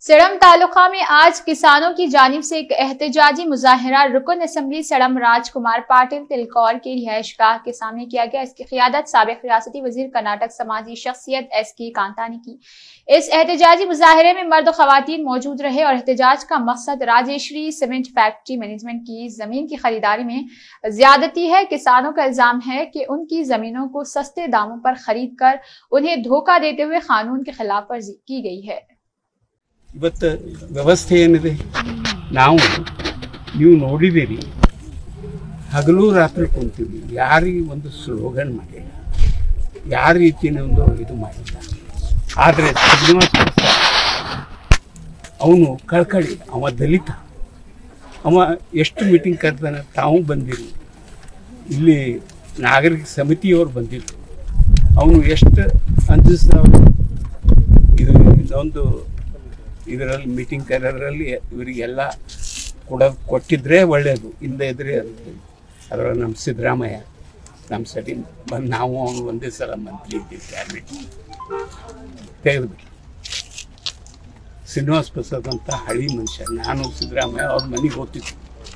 सड़म तालुका में आज किसानों की जानिब से एक एहतजाजी मुजाहरा रुकन असम्बली सड़म राजकुमार पाटिल तिलकौर की रिहाइश गाह के सामने किया गया इसकी क्यादत सबक रियासती वजीर कर्नाटक समाजी शख्सियत एस के कांता ने की इस एहतजाजी मुजाहरे में मर्द खातन मौजूद रहे और एहतजाज का मकसद राजेश्वरी सीमेंट फैक्ट्री मैनेजमेंट की जमीन की खरीदारी में ज्यादती है किसानों का इल्जाम है कि उनकी जमीनों को सस्ते दामों पर खरीद कर उन्हें धोखा देते हुए कानून के खिलाफ वर्जी की गई है ಇವತ್ತು ವ್ಯವಸ್ಥೆ ಏನಿದೆ ನಾವು ನೀವು ನೋಡಿದ್ದೀರಿ ಹಗಲು ರಾತ್ರಿ ಕುಂತೀವಿ ಯಾರಿಗೆ ಒಂದು ಸ್ಲೋಗನ್ ಮಾಡಿಲ್ಲ ಯಾವ ರೀತಿಯ ಒಂದು ಇದು ಮಾಡಿಲ್ಲ ಆದರೆ ಶ್ರೀನಿವಾಸ ಪ್ರಸಾದ್ ಅವನು ಕಳ್ಕಳಿ ಅವ ದಲಿತ ಅವ ಎಷ್ಟು ಮೀಟಿಂಗ್ ಕರೆದಾನ ತಾವು ಬಂದಿರು ಇಲ್ಲಿ ನಾಗರಿಕ ಸಮಿತಿಯವರು ಬಂದಿದ್ರು ಅವನು ಎಷ್ಟು ಅಂಜಿಸ್ದವರು ಇದು ಇದೊಂದು ಇದರಲ್ಲಿ ಮೀಟಿಂಗ್ ಕರೆಯೋದ್ರಲ್ಲಿ ಇವರಿಗೆಲ್ಲ ಕೊಡ ಕೊಟ್ಟಿದ್ರೆ ಒಳ್ಳೆಯದು ಇಲ್ಲದೆ ಇದ್ರೆ ಅದರ ನಮ್ಮ ಸಿದ್ದರಾಮಯ್ಯ ನಮ್ಮ ಸರಿ ಬಂದು ನಾವು ಅವನು ಒಂದೇ ಸಲ ಮಂತ್ರಿ ಇದ್ದೀವಿ ಕ್ಯಾಬಿನೆಟ್ ತೆಗೆದುಬಿಟ್ಟು ಶ್ರೀನಿವಾಸ್ ಪ್ರಸಾದ್ ಅಂತ ಹಳಿ ಮನುಷ್ಯ ನಾನು ಸಿದ್ದರಾಮಯ್ಯ ಅವ್ರ ಮನೆಗೆ ಹೋಗ್ತಿದ್ದೆ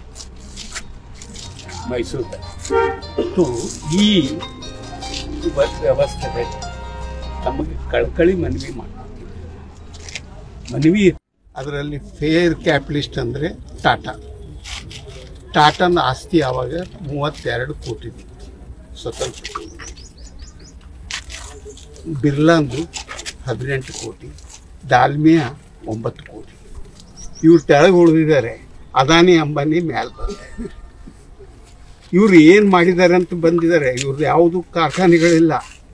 ಮೈಸೂರಲ್ಲಿ ಮತ್ತು ಈ ಬಸ್ ವ್ಯವಸ್ಥೆ ತಮಗೆ ಕಳ್ಕಳಿ ಮನವಿ ಮಾಡ್ತೀವಿ ಮನವಿ ಅದರಲ್ಲಿ ಫೇರ್ ಕ್ಯಾಪಿಟಲಿಸ್ಟ್ ಅಂದರೆ ಟಾಟಾ ಟಾಟಾನ ಆಸ್ತಿ ಆವಾಗ ಮೂವತ್ತೆರಡು ಕೋಟಿ ಇತ್ತು ಸ್ವತಂತ್ರ ಬಿರ್ಲಾಂದು ಹದಿನೆಂಟು ಕೋಟಿ ದಾಲ್ಮಿಯಾ ಒಂಬತ್ತು ಕೋಟಿ ಇವ್ರು ತೆಳಗೆ ಉಳಿದಿದ್ದಾರೆ ಅದಾನಿ ಅಂಬಾನಿ ಮ್ಯಾಲೆ ಬಂದ ಇವ್ರು ಏನು ಮಾಡಿದ್ದಾರೆ ಅಂತ ಬಂದಿದ್ದಾರೆ ಇವ್ರದ್ದು ಯಾವುದು ಕಾರ್ಖಾನೆಗಳಿಲ್ಲ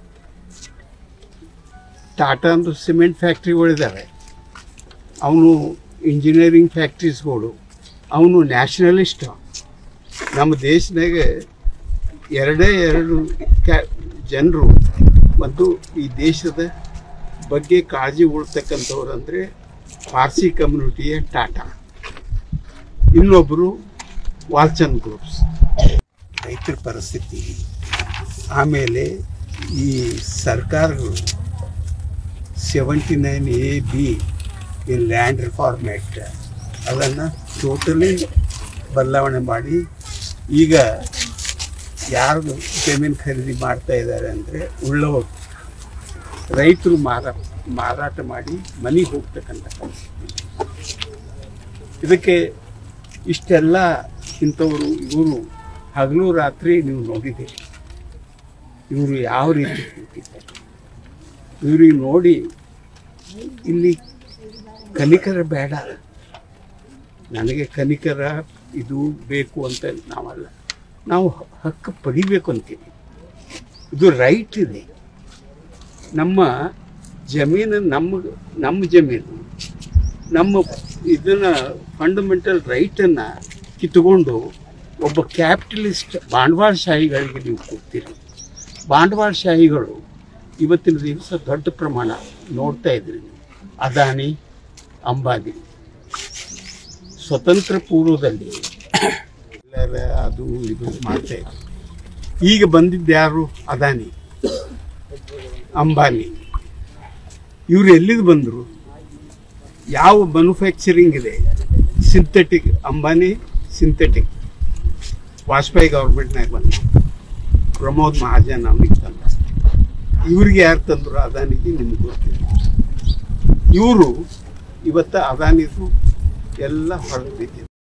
ಟಾಟಾ ಅಂದು ಸಿಮೆಂಟ್ ಫ್ಯಾಕ್ಟ್ರಿಗಳಿದ್ದಾವೆ ಅವನು ಇಂಜಿನಿಯರಿಂಗ್ ಫ್ಯಾಕ್ಟ್ರೀಸ್ಗಳು ಅವನು ನ್ಯಾಷನಲಿಸ್ಟ್ ನಮ್ಮ ದೇಶದಾಗ ಎರಡೇ ಎರಡು ಕ್ಯಾ ಜನರು ಮತ್ತು ಈ ದೇಶದ ಬಗ್ಗೆ ಕಾಳಜಿ ಉಳ್ತಕ್ಕಂಥವ್ರು ಅಂದರೆ ಪಾರ್ಸಿ ಕಮ್ಯುನಿಟಿಯ ಟಾಟಾ ಇನ್ನೊಬ್ಬರು ವಾಲ್ಚಂದ್ ಗ್ರೂಪ್ಸ್ ರೈತರ ಪರಿಸ್ಥಿತಿ ಆಮೇಲೆ ಈ ಸರ್ಕಾರಗಳು ಸೆವೆಂಟಿ ನೈನ್ ಎ ಬಿ ಈ ಲ್ಯಾಂಡ್ ರಿಫಾರ್ಮ್ ಆ್ಯಕ್ಟ್ ಅದನ್ನು ಟೋಟಲಿ ಬದಲಾವಣೆ ಮಾಡಿ ಈಗ ಯಾರು ಜಮೀನು ಖರೀದಿ ಮಾಡ್ತಾ ಇದ್ದಾರೆ ಅಂದರೆ ಉಳ್ಳವರು ರೈತರು ಮಾರಾ ಮಾರಾಟ ಮಾಡಿ ಮನೆಗೆ ಹೋಗ್ತಕ್ಕಂಥ ಪರಿಸ್ಥಿತಿ ಇದಕ್ಕೆ ಇಷ್ಟೆಲ್ಲ ಇಂಥವರು ಇವರು ಹಗಲು ರಾತ್ರಿ ನೀವು ನೋಡಿದ್ದೀರಿ ಇವರು ಯಾವ ರೀತಿ ಕೂತಿದ್ದಾರೆ ಇವ್ರಿಗೆ ನೋಡಿ ಇಲ್ಲಿ ಕನಿಕರ ಬೇಡ ನನಗೆ ಕನಿಕರ ಇದು ಬೇಕು ಅಂತ ನಾವಲ್ಲ ನಾವು ಹಕ್ಕು ಪಡಿಬೇಕು ಅಂತೀವಿ ಇದು ರೈಟ್ ಇದೆ ನಮ್ಮ ಜಮೀನು ನಮ್ಮ ನಮ್ಮ ಜಮೀನು ನಮ್ಮ ಇದನ್ನು ಫಂಡಮೆಂಟಲ್ ರೈಟನ್ನು ಕಿತ್ಕೊಂಡು ಒಬ್ಬ ಕ್ಯಾಪಿಟಲಿಸ್ಟ್ ಬಂಡವಾಳಶಾಹಿಗಳಿಗೆ ನೀವು ಕೊಡ್ತೀರಿ ಬಂಡವಾಳಶಾಹಿಗಳು ಇವತ್ತಿನ ದಿವಸ ದೊಡ್ಡ ಪ್ರಮಾಣ ನೋಡ್ತಾ ಇದ್ರಿ ನೀವು ಅದಾನಿ ಅಂಬಾನಿ ಸ್ವತಂತ್ರ ಪೂರ್ವದಲ್ಲಿ ಎಲ್ಲರ ಅದು ಇದು ಮಾಡ್ತಾ ಇದ್ರು ಈಗ ಬಂದಿದ್ದು ಯಾರು ಅದಾನಿ ಅಂಬಾನಿ ಇವರು ಎಲ್ಲಿಗೆ ಬಂದರು ಯಾವ ಮ್ಯಾನುಫ್ಯಾಕ್ಚರಿಂಗ್ ಇದೆ ಸಿಂಥೆಟಿಕ್ ಅಂಬಾನಿ ಸಿಂಥೆಟಿಕ್ ವಾಜಪೇಯಿ ಗೌರ್ಮೆಂಟ್ನಾಗ ಬಂದ ಪ್ರಮೋದ್ ಮಹಾಜನ್ ಅವನಿಗೆ ತಂದ ಇವ್ರಿಗೆ ಯಾರು ತಂದರು ಅದಾನಿಗೆ ನಿಮ್ಗೆ ಗೊತ್ತಿಲ್ಲ ಇವರು ಇವತ್ತು ಅದಾನಿದು ಎಲ್ಲ ಹೊರಗೆ ಬಿದ್ದಿದೆ